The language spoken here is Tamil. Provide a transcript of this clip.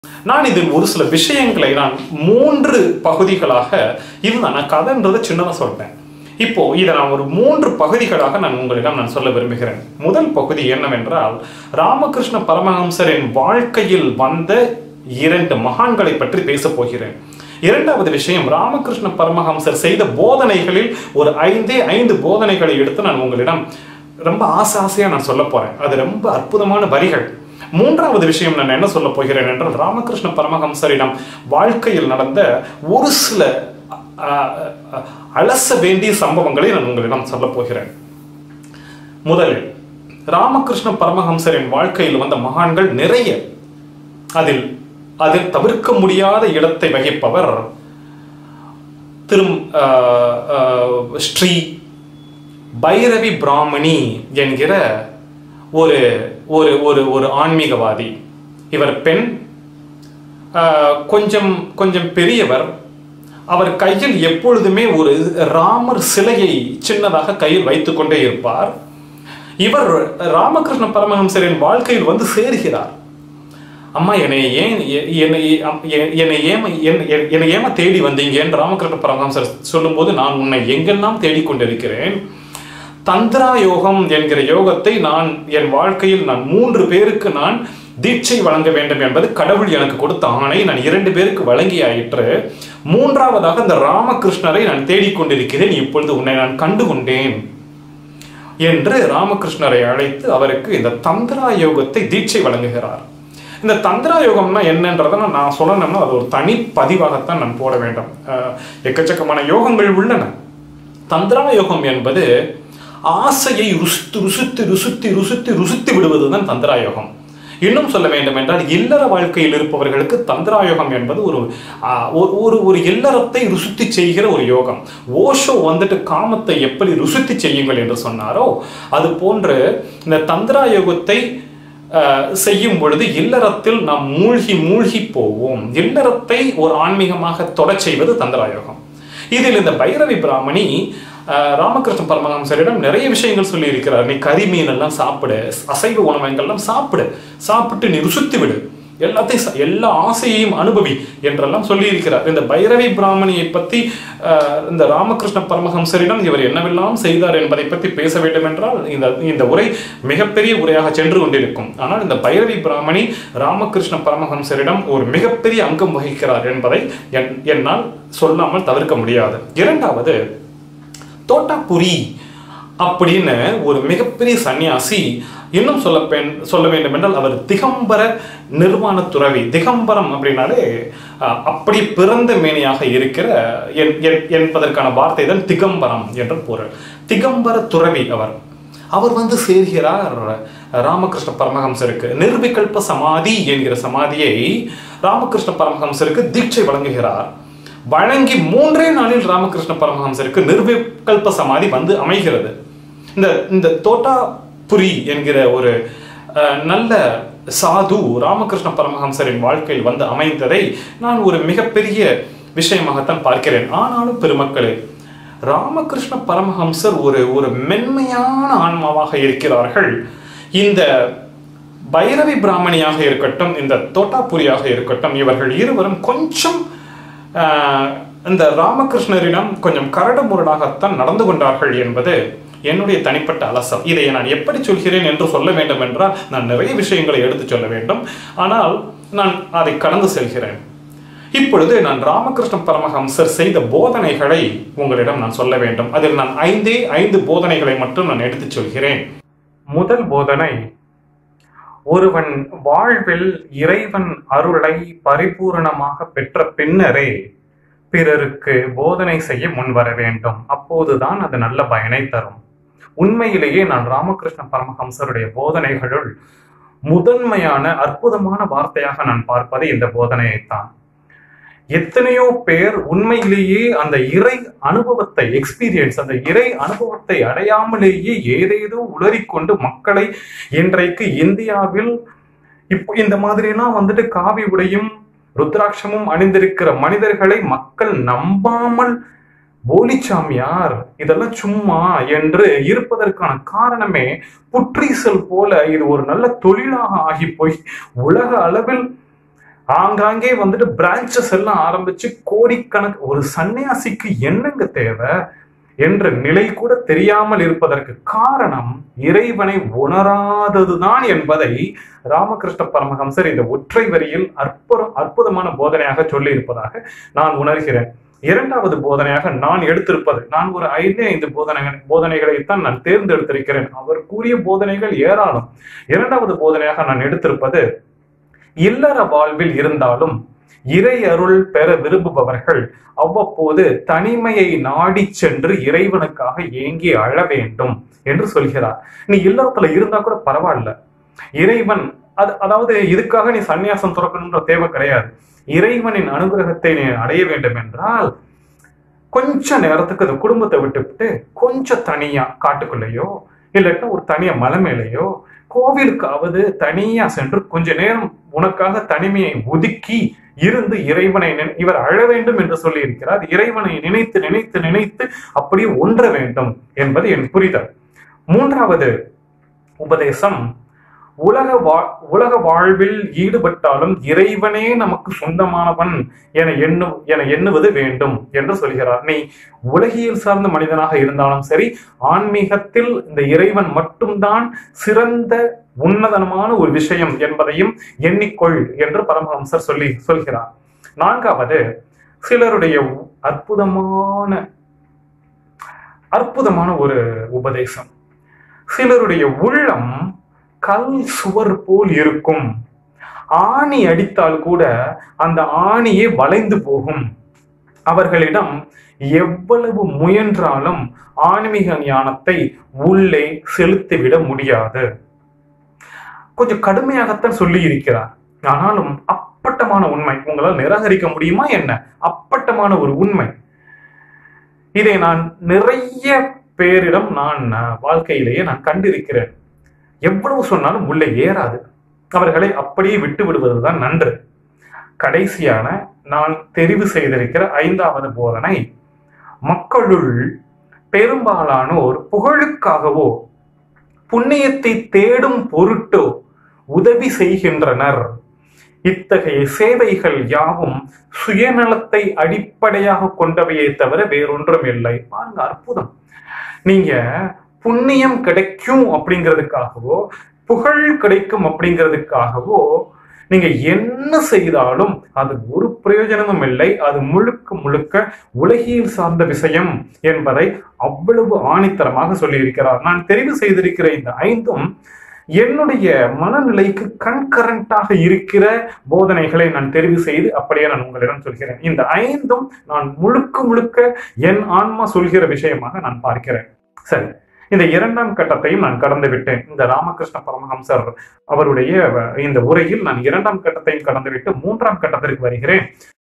நான் இதில் ஒரு சில விஷயங்களை நான் மூன்று பகுதிகளாக இதுதான் நான் கதைன்றதை சின்னதாக சொல்லிட்டேன் இப்போ இதை நான் ஒரு மூன்று பகுதிகளாக நான் உங்களிடம் நான் சொல்ல விரும்புகிறேன் முதல் பகுதி என்னவென்றால் ராமகிருஷ்ண பரமஹம்சரின் வாழ்க்கையில் வந்த இரண்டு மகான்களை பற்றி பேசப் போகிறேன் இரண்டாவது விஷயம் ராமகிருஷ்ண பரமஹம்சர் செய்த போதனைகளில் ஒரு ஐந்தே ஐந்து போதனைகளை எடுத்து நான் உங்களிடம் ரொம்ப ஆசை ஆசையா நான் சொல்ல போறேன் அது ரொம்ப அற்புதமான வரிகள் மூன்றாவது விஷயம் நான் என்ன சொல்ல போகிறேன் என்றால் ராமகிருஷ்ண பரமஹம்சரிடம் வாழ்க்கையில் நடந்த ஒரு சில அஹ், அஹ், அலச வேண்டிய சம்பவங்களை நான் உங்களிடம் சொல்ல போகிறேன் முதலில் ராமகிருஷ்ண பரமஹம்சரின் வாழ்க்கையில் வந்த மகான்கள் நிறைய அதில் அதில் தவிர்க்க முடியாத இடத்தை வகிப்பவர் திரும் அஹ், அஹ், ஸ்ரீ பைரவி பிராமணி என்கிற ஒரு ஒரு ஒரு ஒரு ஆன்மீகவாதி இவர் பெண் ஆஹ், கொஞ்சம் கொஞ்சம் பெரியவர் அவர் கையில் எப்பொழுதுமே ஒரு ராமர் சிலையை சின்னதாக கையில் வைத்துக்கொண்டே இருப்பார் இவர் ராமகிருஷ்ண பரமஹம்சரின் வாழ்க்கையில் வந்து சேர்கிறார் அம்மா என்னை ஏன் எ- என்னை அம்- எ- என்னை ஏம என்- என்- என்னை ஏமா தேடி வந்தீங்கன்னு ராமகிருஷ்ண பரமஹம்சர் சொல்லும்போது நான் உன்னை எங்கெல்லாம் தேடிக்கொண்டிருக்கிறேன் தந்திரா யோகம் என்கிற யோகத்தை நான் என் வாழ்க்கையில் நான் மூன்று பேருக்கு நான் தீட்சை வழங்க வேண்டும் என்பது கடவுள் எனக்கு கொடுத்த ஆணை நான் இரண்டு பேருக்கு வழங்கியாயிற்று மூன்றாவதாக இந்த ராமகிருஷ்ணரை நான் தேடிக்கொண்டிருக்கிறேன் இப்பொழுது உன்னை நான் கண்டு கொண்டேன் என்று ராமகிருஷ்ணரை அழைத்து அவருக்கு இந்த தந்திரா யோகத்தை தீட்சை வழங்குகிறார் இந்த தந்திரா யோகம்னா என்னன்றதை நான் சொல்லணும்னா அது ஒரு தனி பதிவாகத்தான் நான் போட வேண்டும் அஹ், எக்கச்சக்கமான யோகங்கள் உள்ளன தந்திரா யோகம் என்பது ஆசையை ருசித்து ருசித்து ருசித்து ருசித்து ருசித்து விடுவதுதான் தந்திரா யோகம் இன்னும் சொல்ல வேண்டும் என்றால் இல்லற வாழ்க்கையில் இருப்பவர்களுக்கு தந்திராயோகம் என்பது ஒரு ஆ, ஒரு- ஒரு ஒரு இல்லறத்தை ருசித்து செய்கிற ஒரு யோகம் ஓஷோ வந்துட்டு காமத்தை எப்படி ருசித்து செய்யுங்கள் என்று சொன்னாரோ அது போன்று இந்த தந்திரா யோகத்தை அஹ், செய்யும் பொழுது இல்லறத்தில் நாம் மூழ்கி மூழ்கி போவோம் இல்லறத்தை ஒரு ஆன்மீகமாக தொடச் செய்வது தந்திராயோகம் இதில் இந்த பைரவி பிராமணி அஹ், ராமகிருஷ்ண பரமஹம்சரிடம் நிறைய விஷயங்கள் சொல்லி இருக்கிறார் நீ கறி மீன் எல்லாம் சாப்பிடு அசைவ உணவங்கள்லாம் சாப்பிடு சாப்பிட்டு நீ ருசித்து விடு எல்லாத்தையும் ச- எல்லா ஆசையையும் அனுபவி என்றெல்லாம் சொல்லி இருக்கிறார் இந்த பைரவி பிராமணியை பத்தி அஹ், இந்த ராமகிருஷ்ண பரமஹம்சரிடம் இவர் என்னவெல்லாம் செய்தார் என்பதை பற்றி பேச வேண்டும் என்றால் இந்த இந்த உரை மிகப்பெரிய உரையாக சென்று கொண்டிருக்கும் ஆனால் இந்த பைரவி பிராமணி ராமகிருஷ்ண பரமஹம்சரிடம் ஒரு மிகப்பெரிய அங்கம் வகிக்கிறார் என்பதை என்- என்னால் சொல்லாமல் தவிர்க்க முடியாது இரண்டாவது தோட்டாபுரி அப்படின்னு ஒரு மிகப்பெரிய சன்னியாசி இன்னும் சொல்ல பெண் சொல்ல வேண்டும் என்றால் அவர் திகம்பர நிர்வாண துறவி திகம்பரம் அப்படின்னாலே அஹ், அப்படி பிறந்த மேனியாக இருக்கிற என்- என்- என்பதற்கான வார்த்தை தான் திகம்பரம் என்ற பொருள் திகம்பர துறவி அவர் அவர் வந்து சேர்கிறார் ராமகிருஷ்ண பரமஹம்சருக்கு நிர்விகல்ப சமாதி என்கிற சமாதியை ராமகிருஷ்ண பரமஹம்சருக்கு தீட்சை வழங்குகிறார் வழங்கி மூன்றே நாளில் ராமகிருஷ்ண பரமஹம்சருக்கு நிர்விகல்ப சமாதி வந்து அமைகிறது இந்த இந்த தோட்டாபுரி என்கிற ஒரு அஹ், நல்ல சாது ராமகிருஷ்ண பரமஹம்சரின் வாழ்க்கையில் வந்து அமைந்ததை நான் ஒரு மிகப்பெரிய விஷயமாகத்தான் பார்க்கிறேன் ஆனாலும் பெருமக்களே ராமகிருஷ்ண பரமஹம்சர் ஒரு ஒரு மென்மையான ஆன்மாவாக இருக்கிறார்கள் இந்த பைரவி பிராமணியாக இருக்கட்டும் இந்த தோட்டாபுரியாக இருக்கட்டும் இவர்கள் இருவரும் கொஞ்சம் ஆஹ், இந்த ராமகிருஷ்ணரிடம் கொஞ்சம் கரடு முரடாகத்தான் நடந்து கொண்டார்கள் என்பது என்னுடைய தனிப்பட்ட அலசம் இதை நான் எப்படி சொல்கிறேன் என்று சொல்ல வேண்டும் என்றால் நான் நிறைய விஷயங்களை எடுத்துச் சொல்ல வேண்டும் ஆனால் நான் அதை கடந்து செல்கிறேன் இப்பொழுது நான் ராமகிருஷ்ண பரமஹம்சர் செய்த போதனைகளை உங்களிடம் நான் சொல்ல வேண்டும் அதில் நான் ஐந்தே ஐந்து போதனைகளை மட்டும் நான் எடுத்துச் சொல்கிறேன் முதல் போதனை ஒருவன் வாழ்வில் இறைவன் அருளை பரிபூரணமாக பெற்ற பின்னரே பிறருக்கு போதனை செய்ய முன்வர வேண்டும் அப்போதுதான் அது நல்ல பயனை தரும் உண்மையிலேயே நான் ராமகிருஷ்ண பரமஹம்சருடைய போதனைகளுள் முதன்மையான அற்புதமான வார்த்தையாக நான் பார்ப்பது இந்த போதனையைத்தான் எத்தனையோ பேர் உண்மையிலேயே அந்த இறை அனுபவத்தை எக்ஸ்பீரியன்ஸ் அந்த இறை அனுபவத்தை அடையாமலேயே ஏதேதோ உளறிக்கொண்டு மக்களை இன்றைக்கு இந்தியாவில் இப்போ இந்த மாதிரிலாம் வந்துட்டு காவி உடையும் ருத்ராட்சமும் அணிந்திருக்கிற மனிதர்களை மக்கள் நம்பாமல் போலிச்சாமியார் இதெல்லாம் சும்மா என்று இருப்பதற்கான காரணமே புற்றீசல் போல இது ஒரு நல்ல தொழிலாக ஆகி போய் உலக அளவில் ஆங்காங்கே வந்துட்டு பிரான்ச்சஸ் எல்லாம் ஆரம்பிச்சு கோடிக்கணக்கு ஒரு சன்னியாசிக்கு என்னங்க தேவை என்ற நிலை கூட தெரியாமல் இருப்பதற்கு காரணம் இறைவனை உணராததுதான் என்பதை ராமகிருஷ்ண பரமஹம்சர் இந்த ஒற்றை வரியில் அற்புதம் அற்புதமான போதனையாக சொல்லி இருப்பதாக நான் உணர்கிறேன் இரண்டாவது போதனையாக நான் எடுத்திருப்பது நான் ஒரு ஐந்தே ஐந்து போதனைகள் போதனைகளைத்தான் நான் தேர்ந்தெடுத்திருக்கிறேன் அவர் கூறிய போதனைகள் ஏராளம் இரண்டாவது போதனையாக நான் எடுத்திருப்பது இல்லற வாழ்வில் இருந்தாலும் இறை அருள் பெற விரும்புபவர்கள் அவ்வப்போது தனிமையை நாடி சென்று இறைவனுக்காக ஏங்கி அழ வேண்டும் என்று சொல்கிறார் நீ இல்லறத்துல இருந்தா கூட பரவாயில்ல இறைவன் அது அதாவது இதுக்காக நீ சன்னியாசம் துறக்கணுன்ற தேவை கிடையாது இறைவனின் அனுகிரகத்தை நீ அடைய வேண்டும் என்றால் கொஞ்ச நேரத்துக்கு அந்த குடும்பத்தை விட்டுவிட்டு கொஞ்சம் தனியா காட்டுக்குள்ளேயோ இல்லாட்டா ஒரு தனியா மலை மேலேயோ கோவிலுக்காவது தனியா சென்று கொஞ்ச நேரம் உனக்காக தனிமையை ஒதுக்கி இருந்து இறைவனை நினை- இவர் அழ வேண்டும் என்று சொல்லி இருக்கிறார் இறைவனை நினைத்து நினைத்து நினைத்து அப்படியே ஒன்ற வேண்டும் என்பது என் புரிதல் மூன்றாவது உபதேசம் உலக வா உலக வாழ்வில் ஈடுபட்டாலும் இறைவனே நமக்கு சொந்தமானவன் என எண்ணு என எண்ணுவது வேண்டும் என்று சொல்கிறார் நீ உலகியல் சார்ந்த மனிதனாக இருந்தாலும் சரி ஆன்மீகத்தில் இந்த இறைவன் மட்டும்தான் சிறந்த உன்னதமான ஒரு விஷயம் என்பதையும் எண்ணிக்கொள் என்று பரமஹம்சர் சொல்லி சொல்கிறார் நான்காவது சிலருடைய அற்புதமான அற்புதமான ஒரு உபதேசம் சிலருடைய உள்ளம் கல் சுவர் போல் இருக்கும் ஆணி அடித்தால் கூட அந்த ஆணியே வளைந்து போகும் அவர்களிடம் எவ்வளவு முயன்றாலும் ஆன்மீக ஞானத்தை உள்ளே செலுத்திவிட முடியாது கொஞ்சம் கடுமையாகத்தான் சொல்லி இருக்கிறார் ஆனாலும் அப்பட்டமான உண்மை உங்களால் நிராகரிக்க முடியுமா என்ன அப்பட்டமான ஒரு உண்மை இதை நான் நிறைய பேரிடம் நான் அஹ், வாழ்க்கையிலேயே நான் கண்டிருக்கிறேன் எவ்வளவு சொன்னாலும் உள்ளே ஏறாது அவர்களை அப்படியே விட்டு விடுவதுதான் நன்று கடைசியான நான் தெரிவு செய்திருக்கிற ஐந்தாவது போதனை மக்களுள் பெரும்பாலானோர் புகழுக்காகவோ புண்ணியத்தை தேடும் பொருட்டோ உதவி செய்கின்றனர் இத்தகைய சேவைகள் யாவும் சுயநலத்தை அடிப்படையாக கொண்டவையே தவிர வேறொன்றும் இல்லை பாருங்க அற்புதம் நீங்க புண்ணியம் கிடைக்கும் அப்படிங்கிறதுக்காகவோ புகழ் கிடைக்கும் அப்படிங்கிறதுக்காகவோ நீங்க என்ன செய்தாலும் அது ஒரு பிரயோஜனமும் இல்லை அது முழுக்க முழுக்க உலகியல் சார்ந்த விஷயம் என்பதை அவ்வளவு ஆணித்தரமாக சொல்லியிருக்கிறார் நான் தெரிவு செய்திருக்கிற இந்த ஐந்தும் என்னுடைய மனநிலைக்கு கண்கரண்டாக இருக்கிற போதனைகளை நான் தெரிவு செய்து அப்படியே நான் உங்களிடம் சொல்கிறேன் இந்த ஐந்தும் நான் முழுக்க முழுக்க என் ஆன்மா சொல்கிற விஷயமாக நான் பார்க்கிறேன் சரி இந்த இரண்டாம் கட்டத்தையும் நான் கடந்து விட்டேன் இந்த ராமகிருஷ்ண பரமஹம்சர் அவருடைய இந்த உரையில் நான் இரண்டாம் கட்டத்தையும் கடந்துவிட்டு மூன்றாம் கட்டத்திற்கு வருகிறேன்